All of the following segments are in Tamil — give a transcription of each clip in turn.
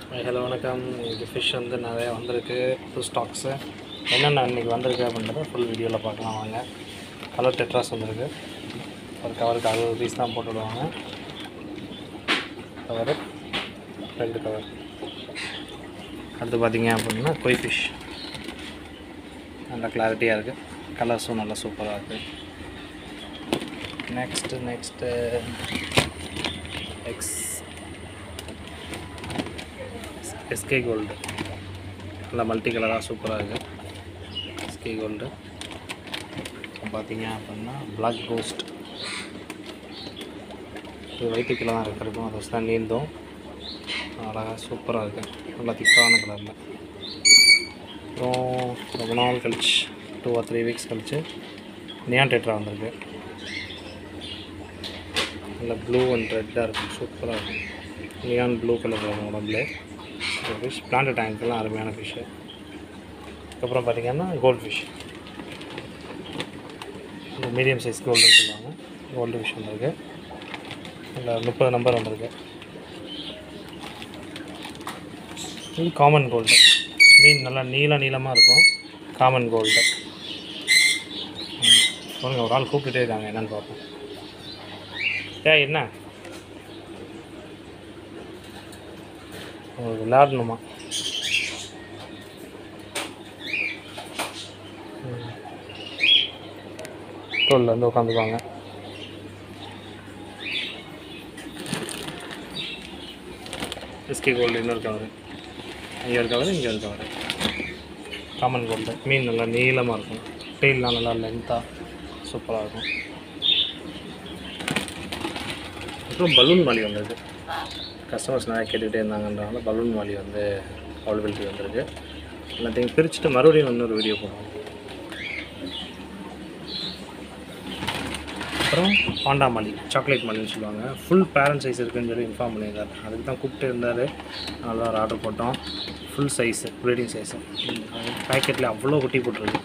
ஹலோ வணக்கம் இன்றைக்கி ஃபிஷ் வந்து நிறையா வந்திருக்கு புது ஸ்டாக்ஸு என்னென்ன இன்றைக்கி வந்திருக்கு அப்படின்றத ஃபுல் வீடியோவில் பார்க்கலாம் வாங்க கலர் டெட்ராஸ் வந்திருக்கு ஒரு கவருக்கு அறுபது பீஸ் தான் போட்டு விடுவாங்க கவரு ரெண்டு கவர் அடுத்து பார்த்தீங்க அப்படின்னா கொய் ஃபிஷ் நல்லா கிளாரிட்டியாக இருக்குது கலர்ஸும் நல்லா சூப்பராக இருக்குது next next X SK gold நல்லா மல்டி கலராக சூப்பராக இருக்குது எஸ்கே கோல்டு பார்த்தீங்க அப்படின்னா பிளாக் கோஸ்ட் இது வயிற்றுக்குள்ள தான் இருக்கிறதும் அதை வச்சு தான் நீந்தும் அழகாக சூப்பராக இருக்குது நல்லா திக்கான கலரில் அப்புறம் ரொம்ப நாள் கழிச்சு டூ ஆர் த்ரீ வீக்ஸ் கழிச்சு நியான் டெட்ரா வந்திருக்கு நல்லா ப்ளூ அண்ட் ரெட்டாக இருக்கும் சூப்பராக இருக்கும் நியான் ப்ளூ கலர் வரும் உடம்புல ஃபிஷ் பிளான்ட் டேங்க்லாம் அருமையான ஃபிஷ்ஷு அதுக்கப்புறம் பார்த்திங்கன்னா கோல்டு ஃபிஷ் மீடியம் சைஸ் கோல்டுன்னு சொல்லுவாங்க கோல்டு ஃபிஷ் வந்திருக்கு இல்லை முப்பது நம்பர் வந்திருக்கு இது காமன் கோல்டு மீன் நல்லா நீள நீளமாக இருக்கும் காமன் கோல்டு பாருங்க ஒரு ஆள் கூப்பிட்டுட்டே இருக்காங்க என்னன்னு பார்ப்போம் ஏய் என்ன உங்களுக்கு விளையாடணுமா தோலில் வந்து உட்காந்துக்குவாங்க எஸ்கே கோல்டு இன்னொரு கவர் இங்கே ஒரு கவர் இங்கே ஒரு கவர் காமன் கோல்டு மீன் நல்லா நீளமாக இருக்கும் டெய்லாம் நல்லா லென்த்தாக சூப்பராக இருக்கும் அப்புறம் பலூன் மாலி வந்தது கஸ்டமர்ஸ் நிறையா கேட்டுக்கிட்டே இருந்தாங்கன்றனால பலூன் வாலி வந்து அவைலபிலிட்டி வந்திருக்கு எல்லாத்தையும் பிரிச்சுட்டு மறுபடியும் இன்னொரு வீடியோ போடுவோம் அப்புறம் பாண்டா மாலி சாக்லேட் மாலின்னு சொல்லுவாங்க ஃபுல் பேரண்ட் சைஸ் இருக்குன்னு சொல்லி இன்ஃபார்ம் பண்ணியிருந்தார் அதுக்கு தான் கூப்பிட்டு இருந்தார் நல்லா ஒரு ஆர்டர் போட்டோம் ஃபுல் சைஸு ப்ரீடிங் சைஸு பேக்கெட்டில் அவ்வளோ குட்டி போட்டிருக்கு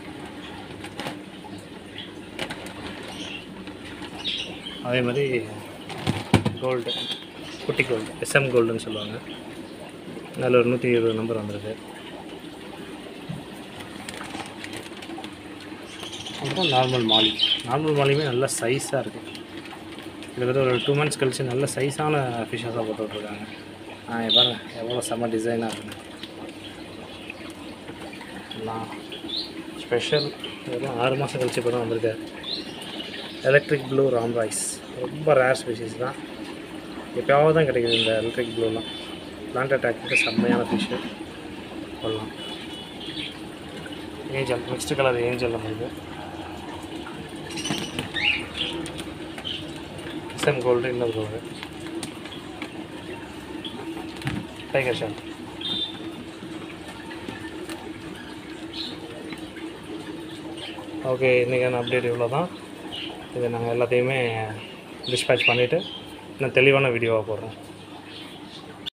அதே மாதிரி கோல்டு குட்டி கோல்டு எஸ்எம் கோல்டுன்னு சொல்லுவாங்க அதில் ஒரு நூற்றி இருபது நம்பர் வந்திருக்கு அப்புறம் நார்மல் மாலி நார்மல் மாலியுமே நல்ல சைஸாக இருக்குது கிட்டத்தட்ட ஒரு டூ மந்த்ஸ் கழிச்சு நல்ல சைஸான ஃபிஷ்ஷாக போட்டு விட்ருக்காங்க ஆ இங்க பாருங்க எவ்வளோ செம்ம டிசைனாக இருக்குது எல்லாம் ஸ்பெஷல் இதெல்லாம் ஆறு மாதம் கழிச்சு இப்போ தான் வந்திருக்காரு எலக்ட்ரிக் ப்ளூ ராம் ரைஸ் ரொம்ப ரேர் ஸ்பீஷிஸ் தான் எப்போயாவது தான் கிடைக்குது இந்த எலக்ட்ரிக் ப்ளூலாம் பிளான்ட் அட்டாக்கு செம்மையான ஃபிஷ்ஷு சொல்லலாம் ஏஞ்சல் மிக்ஸ்டு கலர் ஏஞ்சல் நம்மளுக்கு எஸ்எம் கோல்டு இன்னொரு கோல்டு டைகர் ஷாட் ஓகே இன்றைக்கான அப்டேட் இவ்வளோ தான் இதை நாங்கள் எல்லாத்தையுமே டிஸ்பேச் பண்ணிவிட்டு இன்னும் தெளிவான வீடியோவாக போடுறோம்